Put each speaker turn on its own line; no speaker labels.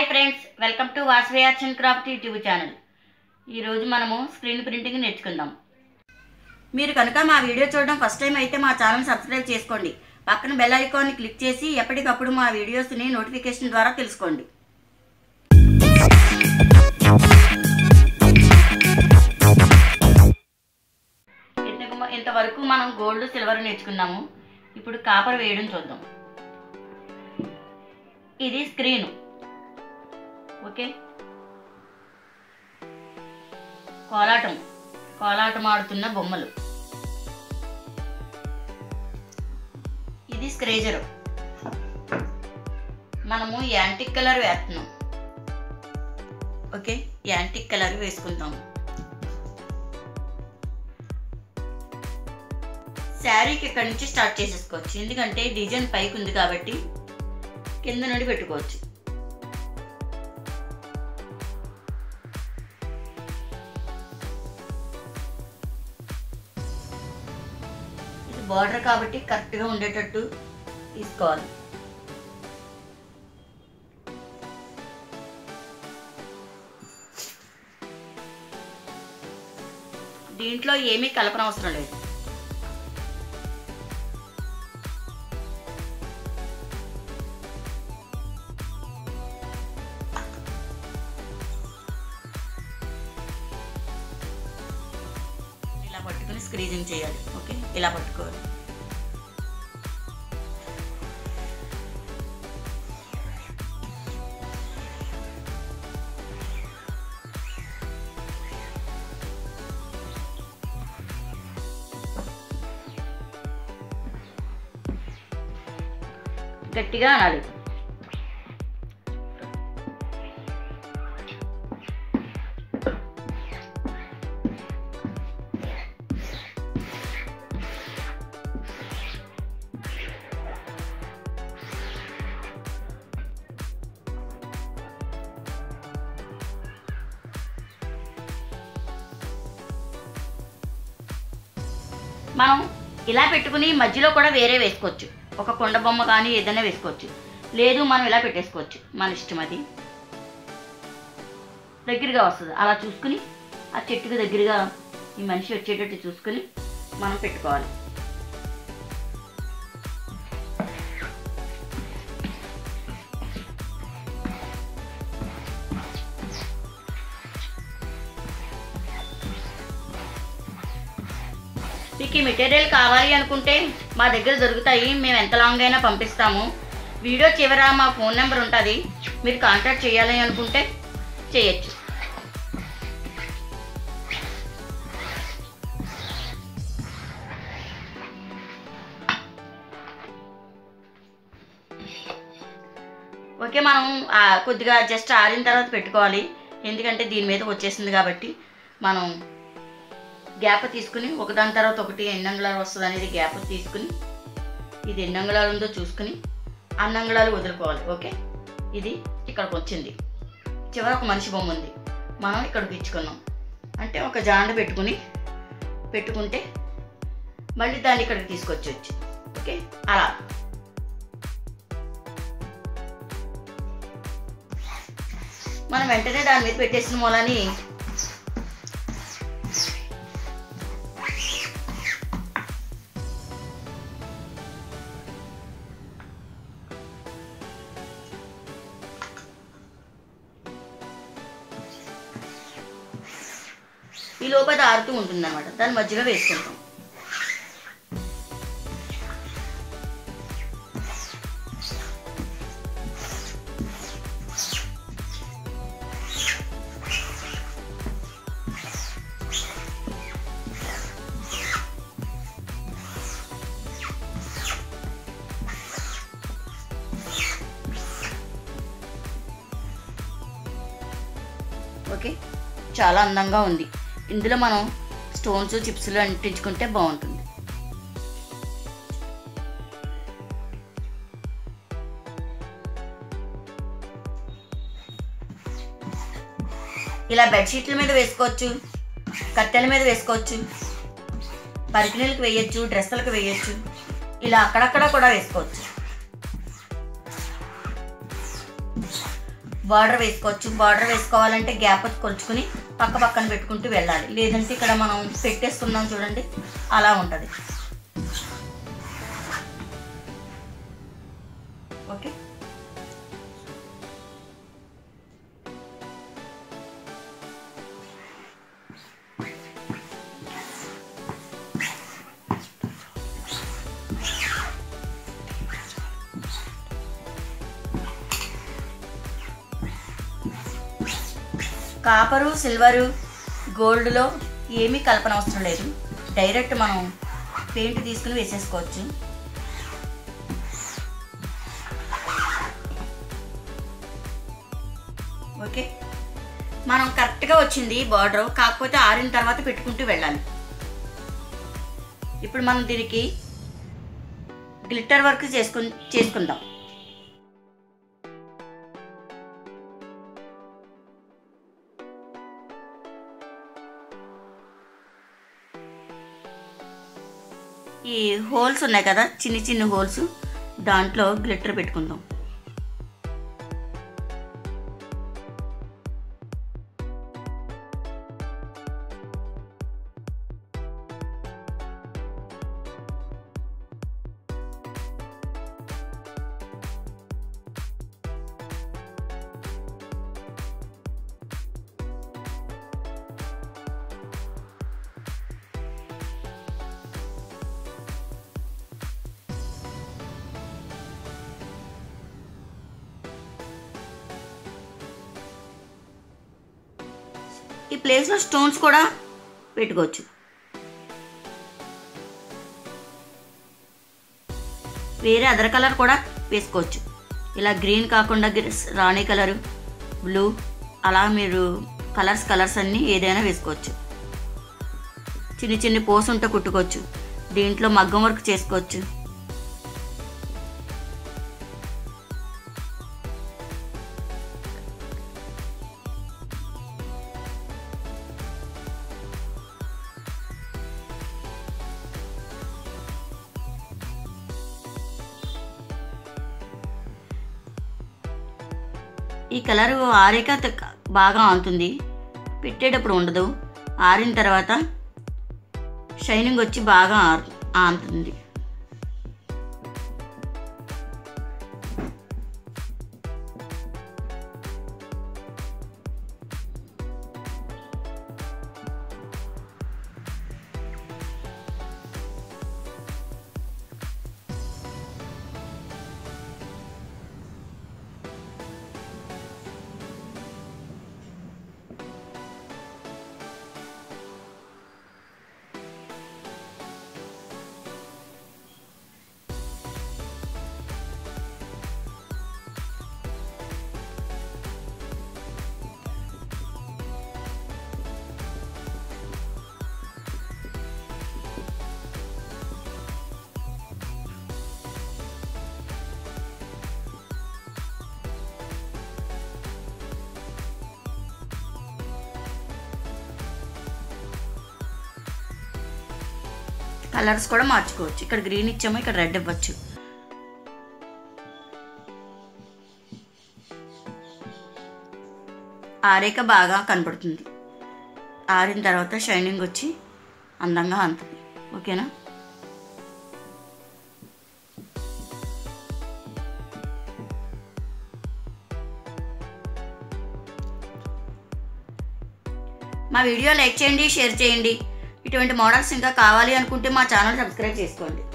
hi friends welcome to Vasavi arts and craft YouTube channel ఈరోజు మనము screen printing నేర్చుకుందాం మీరు కనుక మా వీడియో చూడడం ఫస్ట్ టైం అయితే మా ఛానల్ సబ్స్క్రైబ్ చేసుకోండి పక్కన బెల్ ఐకాన్ని క్లిక్ చేసి ఎప్పటికప్పుడు మా వీడియోస్ని నోటిఫికేషన్ ద్వారా తెలుసుకోండి ఇంతకు ఇంతవరకు మనం గోల్డ్ సిల్వర్ నేర్చుకున్నాము ఇప్పుడు కాపర్ వేయడం చూద్దాం ఇది స్క్రీను ఓకే కోలాటం కోలాటం ఆడుతున్న బొమ్మలు ఇది స్క్రేజరు మనము యాంటిక్ కలర్ వేస్తున్నాం ఓకే యాంటిక్ కలర్ వేసుకుందాం శారీకి ఇక్కడి నుంచి స్టార్ట్ చేసేసుకోవచ్చు ఎందుకంటే డిజైన్ పైకి ఉంది కాబట్టి కింద నుండి పెట్టుకోవచ్చు ఇది బార్డర్ కాబట్టి కరెక్ట్గా ఉండేటట్టు తీసుకోవాలి దీంట్లో ఏమీ కలపనవసరం లేదు ఇలా పట్టుకుని స్క్రీజింగ్ చేయాలి ఓకే ఇలా పట్టుకోవాలి గట్టిగా అనాలి మనం ఇలా పెట్టుకుని మధ్యలో కూడా వేరే వేసుకోవచ్చు ఒక కొండ బొమ్మ కానీ ఏదైనా వేసుకోవచ్చు లేదు మనం ఇలా పెట్టేసుకోవచ్చు మన ఇష్టం అది దగ్గరగా వస్తుంది అలా చూసుకుని ఆ చెట్టుకు దగ్గరగా ఈ మనిషి వచ్చేటట్టు చూసుకుని మనం పెట్టుకోవాలి మీకు ఈ మెటీరియల్ కావాలి అనుకుంటే మా దగ్గర దొరుకుతాయి మేము ఎంత లాంగ్ అయినా పంపిస్తాము వీడియో చివర మా ఫోన్ నెంబర్ ఉంటుంది మీరు కాంటాక్ట్ చేయాలి అనుకుంటే చేయొచ్చు ఓకే మనం ఆ, కొద్దిగా జస్ట్ ఆరిన తర్వాత పెట్టుకోవాలి ఎందుకంటే దీని మీద వచ్చేసింది కాబట్టి మనం గ్యాప్ తీసుకుని ఒకదాని తర్వాత ఒకటి ఎన్ని అంగుళాలు వస్తుంది అనేది గ్యాప్ తీసుకుని ఇది ఎన్ని అంగుళాలు ఉందో చూసుకుని అన్ని అంగుళాలు వదులుకోవాలి ఓకే ఇది ఇక్కడికి వచ్చింది చివర ఒక మనిషి బొమ్మ ఉంది మనం ఇక్కడికి ఇచ్చుకున్నాం అంటే ఒక జాండ పెట్టుకుని పెట్టుకుంటే మళ్ళీ దాన్ని ఇక్కడికి తీసుకొచ్చొచ్చు ఓకే అలా మనం వెంటనే దాని మీద పెట్టేసిన మూలని ఈ లోపల అది ఆరుతూ ఉంటుంది అనమాట దాని మధ్యలో వేసుకుంటాం ఓకే చాలా అందంగా ఉంది ఇందులో మనం స్టోన్స్ చిప్స్లు అంటించుకుంటే బాగుంటుంది ఇలా బెడ్షీట్ల మీద వేసుకోవచ్చు కట్టెల మీద వేసుకోవచ్చు పరికిణీలకు వేయచ్చు డ్రెస్సులకు వేయచ్చు ఇలా అక్కడక్కడ కూడా వేసుకోవచ్చు బార్డర్ వేసుకోవచ్చు బార్డర్ వేసుకోవాలంటే గ్యాప్ కొలుచుకుని పక్క పక్కన పెట్టుకుంటూ వెళ్ళాలి లేదంటే ఇక్కడ మనం పెట్టేసుకున్నాం చూడండి అలా ఉంటుంది ఓకే కాపరు సిల్వరు గోల్డ్లో ఏమీ కలపన అవసరం లేదు డైరెక్ట్ మనం పెయింట్ తీసుకుని వేసేసుకోవచ్చు ఓకే మనం కరెక్ట్గా వచ్చింది బార్డర్ కాకపోతే ఆరిన తర్వాత పెట్టుకుంటూ వెళ్ళాలి ఇప్పుడు మనం దీనికి గ్లిట్టర్ వర్క్ చేసుకు చేసుకుందాం ఈ హోల్స్ ఉన్నాయి కదా చిన్ని చిన్ని హోల్స్ దాంట్లో గ్లిట్టర్ పెట్టుకుందాం ఈ ప్లేస్లో స్టోన్స్ కూడా పెట్టుకోవచ్చు వేరే అదర్ కలర్ కూడా వేసుకోవచ్చు ఇలా గ్రీన్ కాకుండా గ్రి- రాణి కలరు బ్లూ అలా మీరు కలర్స్ కలర్స్ అన్నీ ఏదైనా వేసుకోవచ్చు చిన్ని చిన్ని పోస్ ఉంటే కుట్టుకోవచ్చు దీంట్లో మగ్గం వర్క్ చేసుకోవచ్చు ఈ కలర్ ఆరాక త- బాగా ఆనుతుంది పెట్టేటప్పుడు ఉండదు ఆరిన తర్వాత షైనింగ్ వచ్చి బాగా ఆరు ఆనుతుంది కలర్స్ కూడా మార్చుకోవచ్చు ఇక్కడ గ్రీన్ ఇచ్చాము ఇక్కడ రెడ్ ఇవ్వచ్చు ఆరేక బాగా కనపడుతుంది ఆరిన తర్వాత షైనింగ్ వచ్చి అందంగా అంతుంది ఓకేనా మా వీడియో లైక్ చేయండి షేర్ చేయండి ఇటువంటి మోడల్స్ ఇంకా కావాలి అనుకుంటే మా ఛానల్ సబ్స్క్రైబ్ చేసుకోండి